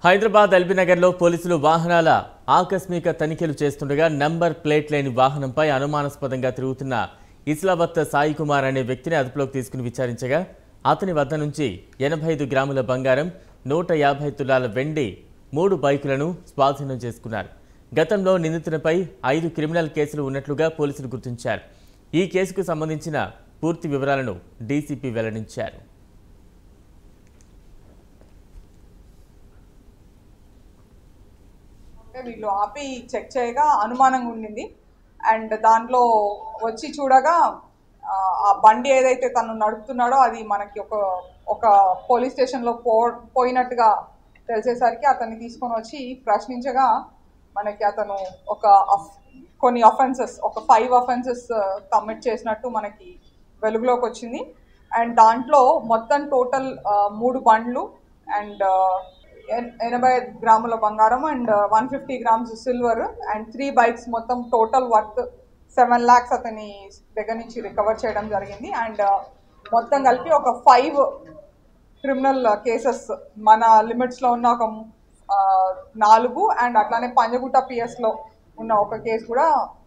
హైదరాబాద్ ఎల్బీనగర్లో పోలీసులు వాహనాల ఆకస్మిక తనిఖీలు చేస్తుండగా నంబర్ ప్లేట్ లేని వాహనంపై అనుమానాస్పదంగా తిరుగుతున్న ఇస్లావత్ సాయి కుమార్ అనే వ్యక్తిని అదుపులోకి తీసుకుని విచారించగా అతని వద్ద నుంచి ఎనభై ఐదు గ్రాముల బంగారం నూట యాభై తులాల వెండి మూడు బైకులను స్వాధీనం చేసుకున్నారు గతంలో నిందితునిపై ఐదు క్రిమినల్ కేసులు ఉన్నట్లుగా పోలీసులు గుర్తించారు ఈ కేసుకు సంబంధించిన పూర్తి వివరాలను డీసీపీ వెల్లడించారు అంటే వీళ్ళు ఆపి చెక్ చేయగా అనుమానంగా ఉండింది అండ్ దాంట్లో వచ్చి చూడగా ఆ, ఆ బండి ఏదైతే తను నడుపుతున్నాడో అది మనకి ఒక ఒక పోలీస్ స్టేషన్లో పో పోయినట్టుగా తెలిసేసరికి అతన్ని తీసుకొని వచ్చి ప్రశ్నించగా మనకి అతను ఒక అఫ్- కొన్ని అఫెన్సెస్ ఒక ఫైవ్ అఫెన్సెస్ కమిట్ చేసినట్టు మనకి వెలుగులోకి వచ్చింది అండ్ దాంట్లో మొత్తం టోటల్ మూడు బండ్లు అండ్ ఎన్- ఎనభై ఐదు గ్రాముల బంగారం and one fifty grams silver and three bikes మొత్తం టోటల్ వర్త్ సెవెన్ ల్యాక్స్ అతని దగ్గర నుంచి రికవర్ చేయడం జరిగింది అండ్ మొత్తం కలిపి ఒక ఫైవ్ క్రిమినల్ కేసెస్ మన లిమిట్స్లో ఉన్న ఒక ఆ, నాలుగు అండ్ అట్లానే పంజగుట్ట పిఎస్లో ఉన్న ఒక కేసు కూడా